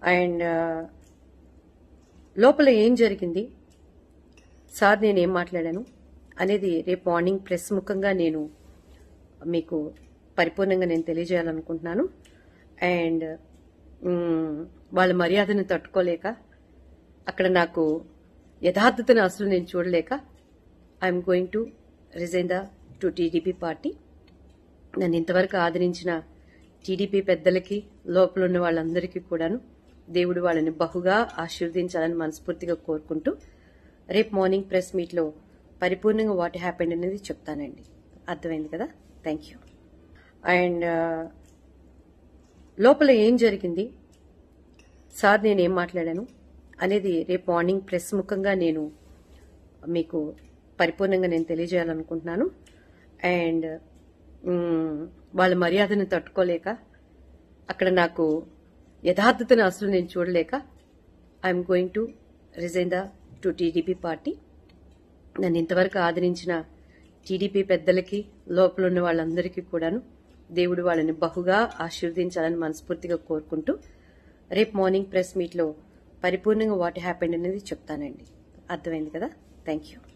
and లోపల ఏం జరిగింది సార్ నేను ఏం మాట్లాడాను అనేది రేపు మార్నింగ్ ప్రెస్ ముఖంగా నేను మీకు పరిపూర్ణంగా నేను తెలియజేయాలనుకుంటున్నాను అండ్ మ్, వాళ్ళ మర్యాదను తట్టుకోలేక అక్కడ నాకు యథార్థతను అసలు నేను చూడలేక I'm going to resign the to TDP party నన్ను ఇంతవరకు ఆదరించిన టీడీపీ పెద్దలకి లోపల ఉన్న వాళ్ళందరికీ కూడాను దేవుడు వాళ్ళని బహుగా ఆశీర్వదించాలని మనస్ఫూర్తిగా కోరుకుంటూ రేపు మార్నింగ్ ప్రెస్ మీట్లో పరిపూర్ణంగా వాట్ హ్యాపెండ్ అనేది చెప్తానండి అర్థమైంది కదా థ్యాంక్ యూ అండ్ లోపల ఏం జరిగింది సార్ నేను ఏం మాట్లాడాను అనేది రేపు మార్నింగ్ ప్రెస్ ముఖంగా నేను మీకు పరిపూర్ణంగా నేను తెలియజేయాలనుకుంటున్నాను అండ్ మ్, వాళ్ళ మర్యాదను తట్టుకోలేక అక్కడ నాకు యథార్థతను అసలు నేను చూడలేక I'm going to resign the to TDP party నన్ను ఇంతవరకు ఆదరించిన టీడీపీ పెద్దలకి లోపల ఉన్న వాళ్ళందరికీ కూడాను దేవుడు వాళ్ళని బహుగా ఆశీర్వదించాలని మనస్ఫూర్తిగా కోరుకుంటూ రేపు మార్నింగ్ ప్రెస్ మీట్లో పరిపూర్ణంగా వాట్ హ్యాపెండ్ అనేది చెప్తానండి అర్థమైంది కదా థ్యాంక్ యూ